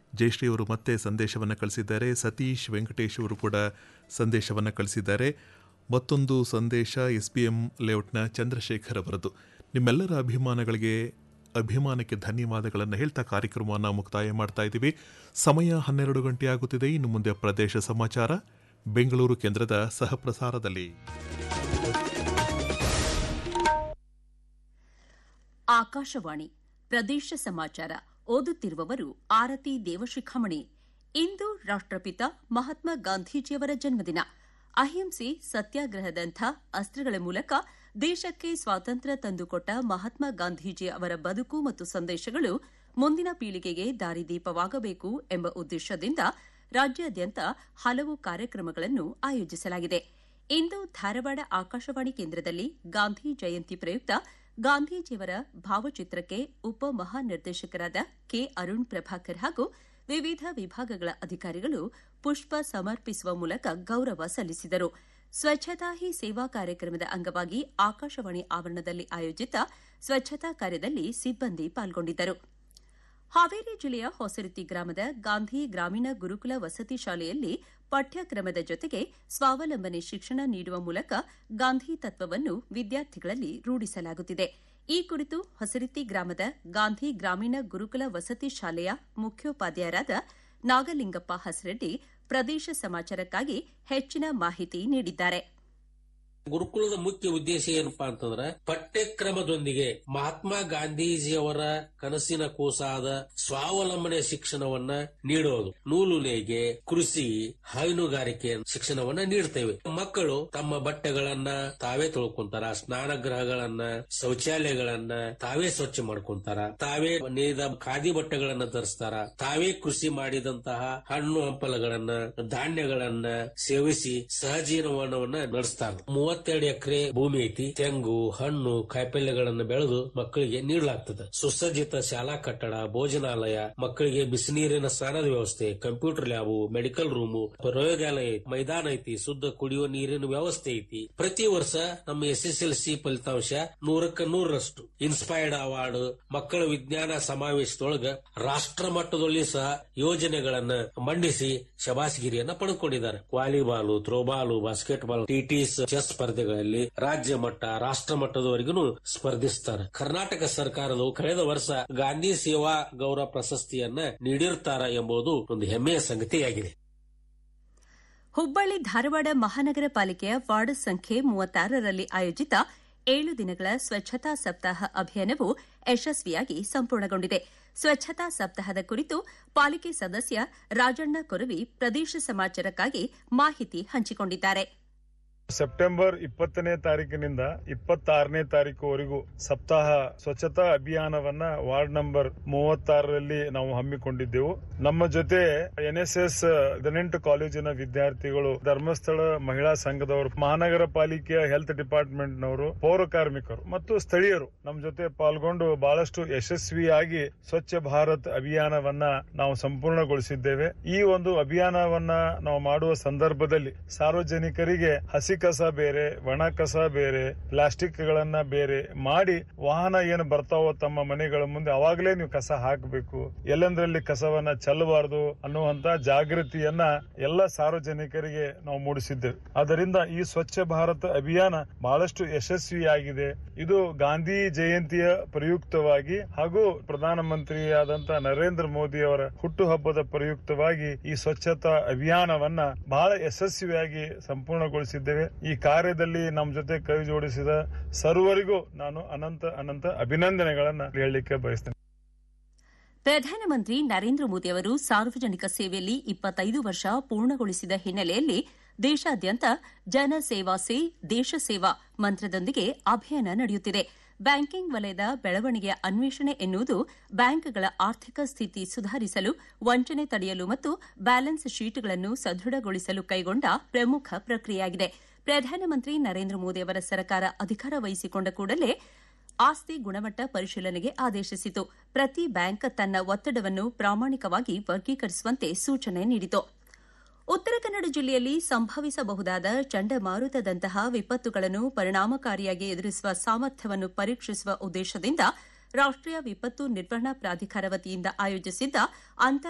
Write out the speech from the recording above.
ಜಯಶ್ರೀ ಅವರು ಮತ್ತೆ ಸಂದೇಶವನ್ನು ಕಳಿಸಿದ್ದಾರೆ ಸತೀಶ್ ವೆಂಕಟೇಶ್ ಅವರು ಕೂಡ ಸಂದೇಶವನ್ನು ಕಳಿಸಿದ್ದಾರೆ ಮತ್ತೊಂದು ಸಂದೇಶ ಎಸ್ ಪಿ ಎಂ ಲೇಔಟ್ನ ಚಂದ್ರಶೇಖರ್ ಅವರದ್ದು ನಿಮ್ಮೆಲ್ಲರ ಅಭಿಮಾನಗಳಿಗೆ ಅಭಿಮಾನಕ್ಕೆ ಧನ್ಯವಾದಗಳನ್ನು ಹೇಳ್ತಾ ಕಾರ್ಯಕ್ರಮವನ್ನು ಮುಕ್ತಾಯ ಮಾಡ್ತಾ ಇದ್ದೀವಿ ಸಮಯ ಹನ್ನೆರಡು ಗಂಟೆ ಆಗುತ್ತಿದೆ ಇನ್ನು ಮುಂದೆ ಪ್ರದೇಶ ಸಮಾಚಾರ ಬೆಂಗಳೂರು ಕೇಂದ್ರದ ಸಹಪ್ರಸಾರದಲ್ಲಿ ಆಕಾಶವಾಣಿ ಪ್ರದೇಶ ಸಮಾಚಾರ ಓದುತ್ತಿರುವವರು ಆರತಿ ದೇವಶಿಖಾಮಣಿ ಇಂದು ರಾಷ್ಟ್ರಪಿತ ಮಹಾತ್ಮ ಗಾಂಧೀಜಿಯವರ ಜನ್ಮದಿನ ಅಹಿಂಸೆ ಸತ್ಯಾಗ್ರಹದಂಥ ಅಸ್ತ್ರಗಳ ಮೂಲಕ ದೇಶಕ್ಕೆ ಸ್ವಾತಂತ್ರ್ಯ ತಂದುಕೊಟ್ಟ ಮಹಾತ್ಮ ಗಾಂಧೀಜಿ ಅವರ ಬದುಕು ಮತ್ತು ಸಂದೇಶಗಳು ಮುಂದಿನ ಪೀಳಿಗೆಗೆ ದಾರಿದೀಪವಾಗಬೇಕು ಎಂಬ ಉದ್ದೇಶದಿಂದ ರಾಜ್ಯಾದ್ಯಂತ ಹಲವು ಕಾರ್ಯಕ್ರಮಗಳನ್ನು ಆಯೋಜಿಸಲಾಗಿದೆ ಇಂದು ಧಾರವಾಡ ಆಕಾಶವಾಣಿ ಕೇಂದ್ರದಲ್ಲಿ ಗಾಂಧಿ ಜಯಂತಿ ಪ್ರಯುಕ್ತ ಗಾಂಧೀಜಿಯವರ ಭಾವಚಿತ್ರಕ್ಕೆ ಉಪ ಮಹಾನಿರ್ದೇಶಕರಾದ ಕೆ ಅರುಣ್ ಪ್ರಭಾಕರ್ ಹಾಗೂ ವಿವಿಧ ವಿಭಾಗಗಳ ಅಧಿಕಾರಿಗಳು ಪುಷ್ಪ ಸಮರ್ಪಿಸುವ ಮೂಲಕ ಗೌರವ ಸಲ್ಲಿಸಿದರು ಸ್ವಚ್ಛತಾ ಹಿ ಸೇವಾ ಕಾರ್ಯಕ್ರಮದ ಅಂಗವಾಗಿ ಆಕಾಶವಾಣಿ ಆವರಣದಲ್ಲಿ ಆಯೋಜಿತ ಸ್ವಚ್ಛತಾ ಕಾರ್ಯದಲ್ಲಿ ಸಿಬ್ಬಂದಿ ಪಾಲ್ಗೊಂಡಿದ್ದರು ಹಾವೇರಿ ಜಿಲ್ಲೆಯ ಹೊಸರತಿ ಗ್ರಾಮದ ಗಾಂಧಿ ಗ್ರಾಮೀಣ ಗುರುಕುಲ ವಸತಿ ಶಾಲೆಯಲ್ಲಿ ಪಠ್ಯಕ್ರಮದ ಜೊತೆಗೆ ಸ್ವಾವಲಂಬನೆ ಶಿಕ್ಷಣ ನೀಡುವ ಮೂಲಕ ಗಾಂಧಿ ತತ್ವವನ್ನು ವಿದ್ಯಾರ್ಥಿಗಳಲ್ಲಿ ರೂಢಿಸಲಾಗುತ್ತಿದೆ ಈ ಕುರಿತು ಹೊಸರತಿ ಗ್ರಾಮದ ಗಾಂಧಿ ಗ್ರಾಮೀಣ ಗುರುಕುಲ ವಸತಿ ಶಾಲೆಯ ಮುಖ್ಯೋಪಾಧ್ಯಾಯರಾದ ನಾಗಲಿಂಗಪ್ಪ ಹಸರೆಡ್ಡಿ ಪ್ರದೇಶ ಸಮಾಚಾರಕ್ಕಾಗಿ ಹೆಚ್ಚಿನ ಮಾಹಿತಿ ನೀಡಿದ್ದಾರೆ ಗುರುಕುಲದ ಮುಖ್ಯ ಉದ್ದೇಶ ಏನಪ್ಪಾ ಅಂತಂದ್ರ ಪಠ್ಯಕ್ರಮದೊಂದಿಗೆ ಮಹಾತ್ಮ ಗಾಂಧೀಜಿಯವರ ಕನಸಿನ ಕೂಸಾದ ಸ್ವಾವಲಂಬನೆ ಶಿಕ್ಷಣವನ್ನ ನೀಡೋದು ನೂಲು ನೇಯ್ಗೆ ಕೃಷಿ ಹೈನುಗಾರಿಕೆ ಶಿಕ್ಷಣವನ್ನ ನೀಡ್ತೇವೆ ಮಕ್ಕಳು ತಮ್ಮ ಬಟ್ಟೆಗಳನ್ನ ತಾವೇ ತೊಳ್ಕೊಂತಾರ ಸ್ನಾನಗೃಹಗಳನ್ನ ಶೌಚಾಲಯಗಳನ್ನ ತಾವೇ ಸ್ವಚ್ಛ ಮಾಡ್ಕೊಂತಾರ ತಾವೇ ನೇಯ್ದ ಖಾದಿ ಬಟ್ಟೆಗಳನ್ನ ಧರಿಸ್ತಾರ ತಾವೇ ಕೃಷಿ ಮಾಡಿದಂತಹ ಹಣ್ಣು ಹಂಪಲಗಳನ್ನ ಧಾನ್ಯಗಳನ್ನ ಸೇವಿಸಿ ಸಹಜೀವನವನ್ನ ನಡೆಸ್ತಾರ ಮೂವತ್ತೆರಡು ಎಕರೆ ಭೂಮಿ ಐತಿ ತೆಂಗು ಹಣ್ಣು ಕಾಯಿಪಲ್ಯಗಳನ್ನು ಬೆಳೆದು ಮಕ್ಕಳಿಗೆ ನೀಡಲಾಗ್ತದೆ ಸುಸಜ್ಜಿತ ಶಾಲಾ ಕಟ್ಟಡ ಭೋಜನಾಲಯ ಮಕ್ಕಳಿಗೆ ಬಿಸಿನೀರಿನ ಸ್ನಾನದ ವ್ಯವಸ್ಥೆ ಕಂಪ್ಯೂಟರ್ ಲ್ಯಾಬು ಮೆಡಿಕಲ್ ರೂಮು ಪ್ರಯೋಗಾಲಯ ಐತಿ ಮೈದಾನ ಐತಿ ಶುದ್ಧ ಕುಡಿಯುವ ನೀರಿನ ವ್ಯವಸ್ಥೆ ಐತಿ ಪ್ರತಿ ವರ್ಷ ನಮ್ಮ ಎಸ್ ಎಸ್ ಎಲ್ ಸಿ ಫಲಿತಾಂಶ ನೂರಕ್ಕೆ ನೂರರಷ್ಟು ಇನ್ಸ್ಪೈರ್ಡ್ ಅವಾರ್ಡ್ ಮಕ್ಕಳ ವಿಜ್ಞಾನ ಸಮಾವೇಶದೊಳಗ ರಾಷ್ಟ್ರ ಮಟ್ಟದಲ್ಲಿ ಸಹ ಯೋಜನೆಗಳನ್ನ ಮಂಡಿಸಿ ಶಬಾಸ್ಗಿರಿಯನ್ನ ಪಡೆದುಕೊಂಡಿದ್ದಾರೆ volleyball throwball basketball TTs chess ಸ್ಪರ್ಧೆಗಳಲ್ಲಿ ರಾಜ್ಯ ಮಟ್ಟ ರಾಷ್ಟ್ರ ಮಟ್ಟದವರೆಗೂ ಸ್ಪರ್ಧಿಸ್ತಾರೆ ಕರ್ನಾಟಕ ಸರ್ಕಾರವು ಕಳೆದ ವರ್ಷ ಗಾಂಧಿ ಸೇವಾ ಗೌರವ ಪ್ರಶಸ್ತಿಯನ್ನ ನೀಡಿರ್ತಾರ ಎಂಬುದು ಒಂದು ಹೆಮ್ಮೆಯ ಸಂಗತಿಯಾಗಿದೆ ಹುಬ್ಬಳ್ಳಿ ಧಾರವಾಡ ಮಹಾನಗರ ಪಾಲಿಕೆಯ ವಾರ್ಡ್ ಸಂಖ್ಯೆ ಮೂವತ್ತಾರರಲ್ಲಿ ಆಯೋಜಿತ ಏಳು ದಿನಗಳ ಸ್ವಚ್ಛತಾ ಸಪ್ತಾಹ ಅಭಿಯಾನವು ಯಶಸ್ವಿಯಾಗಿ ಸಂಪೂರ್ಣಗೊಂಡಿದೆ ಸ್ವಚ್ಛತಾ ಸಪ್ತಾಹದ ಕುರಿತು ಪಾಲಿಕೆ ಸದಸ್ಯ ರಾಜಣ್ಣ ಕೊರವಿ ಪ್ರದೇಶ ಸಮಾಚಾರಕ್ಕಾಗಿ ಮಾಹಿತಿ ಹಂಚಿಕೊಂಡಿದ್ದಾರೆ ಸೆಪ್ಟೆಂಬರ್ ಇಪ್ಪತ್ತನೇ ತಾರೀಕಿನಿಂದ ಇಪ್ಪತ್ತಾರನೇ ತಾರೀಕುವರೆಗೂ ಸಪ್ತಾಹ ಸ್ವಚ್ಛತಾ ಅಭಿಯಾನವನ್ನ ವಾರ್ಡ್ ನಂಬರ್ ಮೂವತ್ತಾರರಲ್ಲಿ ನಾವು ಹಮ್ಮಿಕೊಂಡಿದ್ದೆವು ನಮ್ಮ ಜೊತೆ ಎನ್ಎಸ್ಎಸ್ ಹದಿನೆಂಟು ಕಾಲೇಜಿನ ವಿದ್ಯಾರ್ಥಿಗಳು ಧರ್ಮಸ್ಥಳ ಮಹಿಳಾ ಸಂಘದವರು ಮಹಾನಗರ ಪಾಲಿಕೆಯ ಹೆಲ್ತ್ ಡಿಪಾರ್ಟ್ಮೆಂಟ್ನವರು ಪೌರ ಕಾರ್ಮಿಕರು ಮತ್ತು ಸ್ಥಳೀಯರು ನಮ್ಮ ಜೊತೆ ಪಾಲ್ಗೊಂಡು ಬಹಳಷ್ಟು ಯಶಸ್ವಿಯಾಗಿ ಸ್ವಚ್ಛ ಭಾರತ್ ಅಭಿಯಾನವನ್ನ ನಾವು ಸಂಪೂರ್ಣಗೊಳಿಸಿದ್ದೇವೆ ಈ ಒಂದು ಅಭಿಯಾನವನ್ನ ನಾವು ಮಾಡುವ ಸಂದರ್ಭದಲ್ಲಿ ಸಾರ್ವಜನಿಕರಿಗೆ ಹಸಿ ಕಸ ಬೇರೆ ಒಣ ಕಸ ಬೇರೆ ಪ್ಲಾಸ್ಟಿಕ್ ಗಳನ್ನ ಬೇರೆ ಮಾಡಿ ವಾಹನ ಏನು ಬರ್ತಾವೋ ತಮ್ಮ ಮನೆಗಳ ಮುಂದೆ ಅವಾಗಲೇ ನೀವು ಕಸ ಹಾಕಬೇಕು ಎಲ್ಲೆಂದ್ರಲ್ಲಿ ಕಸವನ್ನ ಚೆಲ್ಲಬಾರದು ಅನ್ನುವಂತ ಜಾಗೃತಿಯನ್ನ ಎಲ್ಲ ಸಾರ್ವಜನಿಕರಿಗೆ ನಾವು ಮೂಡಿಸಿದ್ದೇವೆ ಆದ್ದರಿಂದ ಈ ಸ್ವಚ್ಛ ಭಾರತ ಅಭಿಯಾನ ಬಹಳಷ್ಟು ಯಶಸ್ವಿಯಾಗಿದೆ ಇದು ಗಾಂಧಿ ಜಯಂತಿಯ ಪ್ರಯುಕ್ತವಾಗಿ ಹಾಗೂ ಪ್ರಧಾನಮಂತ್ರಿಯಾದಂತ ನರೇಂದ್ರ ಮೋದಿ ಅವರ ಹುಟ್ಟುಹಬ್ಬದ ಪ್ರಯುಕ್ತವಾಗಿ ಈ ಸ್ವಚ್ಛತಾ ಅಭಿಯಾನವನ್ನ ಬಹಳ ಯಶಸ್ವಿಯಾಗಿ ಸಂಪೂರ್ಣಗೊಳಿಸಿದ್ದೇವೆ ಈ ಕಾರ್ಯದಲ್ಲಿ ನಮ್ಮ ಜೊತೆ ಕೈ ಜೋಡಿಸಿದ ಸರ್ವರಿಗೂ ನಾನು ಅನಂತ ಅನಂತ ಅಭಿನಂದನೆಗಳನ್ನ ಹೇಳಲಿಕ್ಕೆ ಬಯಸ್ತೇನೆ ಪ್ರಧಾನಮಂತ್ರಿ ನರೇಂದ್ರ ಮೋದಿ ಅವರು ಸಾರ್ವಜನಿಕ ಸೇವೆಯಲ್ಲಿ ಇಪ್ಪತ್ತೈದು ವರ್ಷ ಪೂರ್ಣಗೊಳಿಸಿದ ಹಿನ್ನೆಲೆಯಲ್ಲಿ ದೇಶಾದ್ಯಂತ ಜನ ಸೇವಾ ಸೇ ದೇಶ ಸೇವಾ ಮಂತ್ರದೊಂದಿಗೆ ಅಭಿಯಾನ ನಡೆಯುತ್ತಿದೆ ಬ್ಯಾಂಕಿಂಗ್ ವಲಯದ ಬೆಳವಣಿಗೆಯ ಅನ್ವೇಷಣೆ ಎನ್ನುವುದು ಬ್ಯಾಂಕ್ಗಳ ಆರ್ಥಿಕ ಸ್ಥಿತಿ ಸುಧಾರಿಸಲು ವಂಚನೆ ತಡೆಯಲು ಮತ್ತು ಬ್ಯಾಲೆನ್ಸ್ ಶೀಟ್ಗಳನ್ನು ಸದೃಢಗೊಳಿಸಲು ಕೈಗೊಂಡ ಪ್ರಮುಖ ಪ್ರಕ್ರಿಯೆಯಾಗಿದೆ ಪ್ರಧಾನಮಂತ್ರಿ ನರೇಂದ್ರ ಮೋದಿ ಅವರ ಸರ್ಕಾರ ಅಧಿಕಾರ ವಹಿಸಿಕೊಂಡ ಕೂಡಲೇ ಆಸ್ತಿ ಗುಣಮಟ್ಟ ಪರಿಶೀಲನೆಗೆ ಆದೇಶಿಸಿತು ಪ್ರತಿ ಬ್ಯಾಂಕ್ ತನ್ನ ಒತ್ತಡವನ್ನು ಪ್ರಾಮಾಣಿಕವಾಗಿ ವರ್ಗೀಕರಿಸುವಂತೆ ಸೂಚನೆ ನೀಡಿತು ಉತ್ತರ ಕನ್ನಡ ಜಿಲ್ಲೆಯಲ್ಲಿ ಸಂಭವಿಸಬಹುದಾದ ಚಂಡಮಾರುತದಂತಹ ವಿಪತ್ತುಗಳನ್ನು ಪರಿಣಾಮಕಾರಿಯಾಗಿ ಎದುರಿಸುವ ಸಾಮರ್ಥ್ಯವನ್ನು ಪರೀಕ್ಷಿಸುವ ಉದ್ದೇಶದಿಂದ ರಾಷ್ಟೀಯ ವಿಪತ್ತು ನಿರ್ವಹಣಾ ಪ್ರಾಧಿಕಾರ ವತಿಯಿಂದ ಆಯೋಜಿಸಿದ್ದ